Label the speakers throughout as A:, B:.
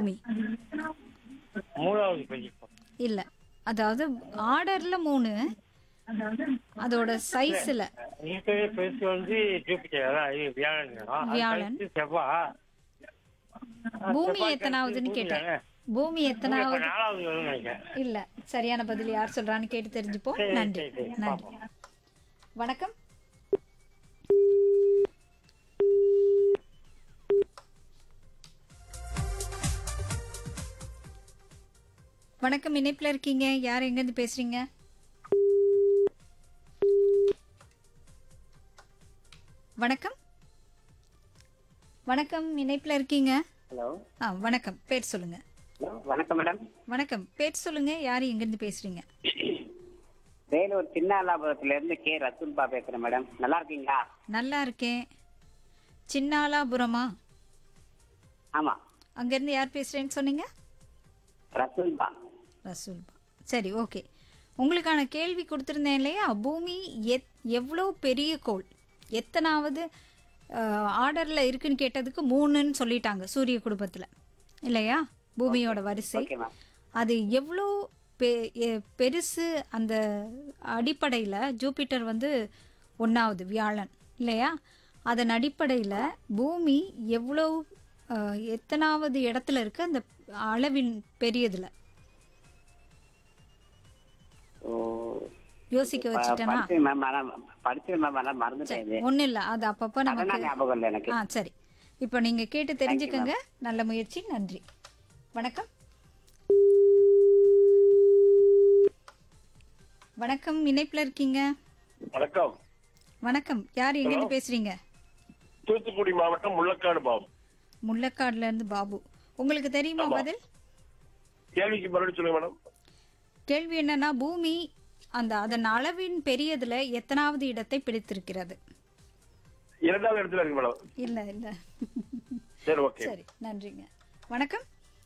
A: பூமி
B: மூணாவது பெரிய கோள்.
A: இல்ல அதாவது ஆர்டர்ல மூணு அதோட சைஸ்ல
B: இருக்கிற பெருசு வந்து ஜூபிட்டர் அதான் இது வியாழன் அது
A: வியாழன்.
B: கழிச்சு செவ்வாய்
A: பூமி
B: செவ்வாய்
A: எத்தனாவதுன்னு
B: கழிச்சு
A: கேட்டேன்
B: பூமி
A: பூமி
B: தானே?
A: எத்தனாவது
B: இப்ப நாலாவது வரும்னு நினைக்கிறேன்
A: இல்ல சரியான பதில் யார் சொல்றான்னு கேட்டு தெரிஞ்சுப்போம்
B: சரி,
A: நன்றி
B: சரி, சரி.
A: நன்றி
B: பார்ப்போம்.
A: வணக்கம் வணக்கம் இணைப்புல இருக்கீங்க யார் எங்க இருந்து பேசுறீங்க வணக்கம் வணக்கம் இணைப்புல இருக்கீங்க
C: ஹலோ
A: ஆ வணக்கம் பேர் சொல்லுங்க
C: ஹலோ வணக்கம் மேடம்
A: வணக்கம் பேர் சொல்லுங்க யார் எங்க இருந்து பேசுறீங்க
C: வேலூர் சின்னாலாபுரத்துல இருந்து கே ரசூல்பா பேசுறேன் மேடம் நல்லா இருக்கீங்களா
A: நல்லா இருக்கேன் சின்னாலாபுரமா
C: ஆமா
A: அங்கேருந்து யார் பேசுகிறேன்னு சொன்னீங்க
C: ரசூல்பா
A: ரசூல்பா சரி ஓகே உங்களுக்கான கேள்வி கொடுத்துருந்தேன் இல்லையா பூமி எத் எவ்வளோ பெரிய கோள் எத்தனாவது ஆர்டரில் இருக்குன்னு கேட்டதுக்கு மூணுன்னு சொல்லிட்டாங்க சூரிய குடும்பத்தில் இல்லையா பூமியோட வரிசை
C: ஓகே மேம்
A: அது எவ்வளோ பெ எ- பெருசு அந்த அடிப்படையில் ஜூபிட்டர் வந்து ஒன்றாவது வியாழன் இல்லையா அதன் அடிப்படையில் பூமி எவ்வளோ அஹ், எத்தனாவது இடத்துல இருக்கு அந்த அளவின் பெரியதுல
C: ஓ
A: யோசிக்க வச்சுட்டேனா
C: படிச்சு மேம் ஆனா படிச்சு மேம் ஆனா மறந்துட்டேன் இது
A: ஒன்றும் இல்லை அது அப்பப்போ
C: அதெல்லாம்
A: நமக்கு
C: ஞாபகம் இல்லை எனக்கு
A: ஆ சரி இப்போ நீங்கள் கேட்டு தெரிஞ்சுக்கங்க நல்ல முயற்சி நன்றி வணக்கம் வணக்கம் இணைப்பில் இருக்கீங்க
D: வணக்கம்
A: வணக்கம் யார் எங்கேருந்து பேசுறீங்க
D: தூத்துக்குடி மாவட்டம் முள்ளக்காடு பாவம்
A: முள்ளக்காடுல இருந்து பாபு உங்களுக்கு தெரியுமா பதில்
D: கேள்விக்கு மறுபடியும் சொல்லுங்க மேடம்
A: கேள்வி என்னன்னா பூமி அந்த அதன் அளவின் பெரியதுல எத்தனாவது இடத்தை பிடித்திருக்கிறது
D: இரண்டாவது இடத்துல இருக்கு மேடம்
A: இல்ல இல்ல
D: சரி ஓகே
A: சரி நன்றிங்க வணக்கம்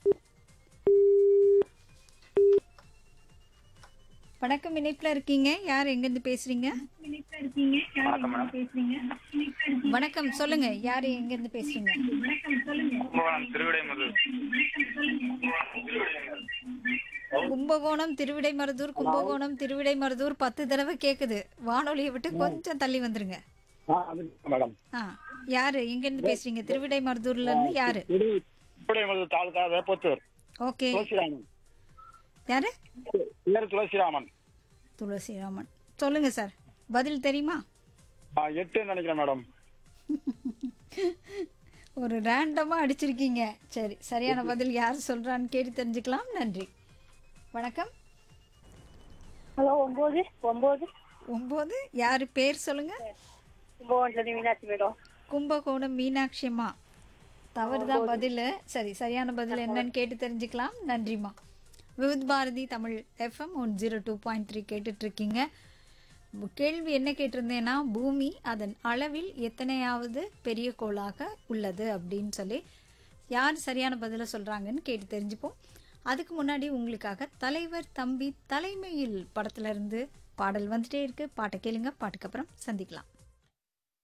A: வணக்கம் இணைப்புல இருக்கீங்க யார் எங்க இருந்து பேசுறீங்க வணக்கம் சொல்லுங்க யார் எங்க இருந்து பேசுறீங்க கும்பகோணம் திருவிடைமருதூர் கும்பகோணம் திருவிடைமருதூர் பத்து தடவை கேக்குது வானொலியை விட்டு கொஞ்சம் தள்ளி வந்துருங்க
D: மேடம்
A: ஆ யாரு எங்க இருந்து பேசுறீங்க திருவிடைமருதூர்ல இருந்து யாரு
D: தாலுகா வேப்பத்தூர்
A: ஓகே
D: துளசிராமன்
A: யாரு
D: பேர் துளசிராமன்
A: துளசிராமன் சொல்லுங்க சார் பதில் தெரியுமா
D: ஆ, எட்டுன்னு நினைக்கிறேன் மேடம்
A: ஒரு ரேண்டமா அடிச்சிருக்கீங்க சரி சரியான பதில் யார் சொல்றான்னு கேட்டு தெரிஞ்சுக்கலாம் நன்றி வணக்கம்
E: ஹலோ ஒம்பது ஒம்பது
A: ஒன்பது யாரு பேர் சொல்லுங்க
E: கும்பகோணத்துலேருந்து மீனாட்சி மேடம்
A: கும்பகோணம் மீனாட்சி அம்மா தவறுதான் பதில் சரி சரியான பதில் என்னன்னு கேட்டு தெரிஞ்சுக்கலாம் நன்றிம்மா Vividh Bharati Tamil FM one zero two point three கேட்டுட்டு இருக்கீங்க கேள்வி என்ன கேட்டிருந்தேன்னா பூமி அதன் அளவில் எத்தனையாவது பெரிய கோளாக உள்ளது அப்படின்னு சொல்லி யார் சரியான பதிலை சொல்கிறாங்கன்னு கேட்டு தெரிஞ்சுப்போம் அதுக்கு முன்னாடி உங்களுக்காக தலைவர் தம்பி தலைமையில் படத்துல இருந்து பாடல் வந்துட்டே இருக்கு பாட்டை கேளுங்க பாட்டுக்கு அப்புறம் சந்திக்கலாம்